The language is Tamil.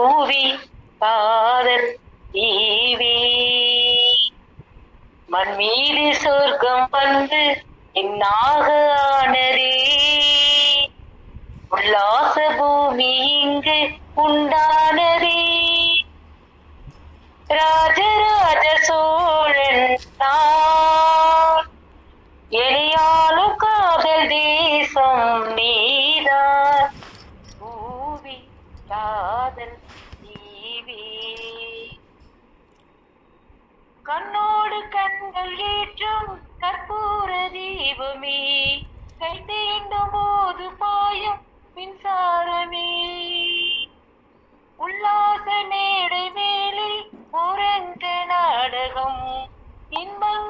பூவி காதல் ஈவி மண் மீது சொர்க்கம் வந்து என்னாக ஆனதே உல்லாச பூமி இங்கு உண்டானதே ராஜராஜ சோழன் நான் எளியாலும் காதல் தேசம் நீதான் பூவி காதல் தீவி கண்ணோடு கண்கள் ஏற்றும் கற்பூர தீபமே கை தீண்டும் போது பாயும் மின்சாரமே உல்லாச நேர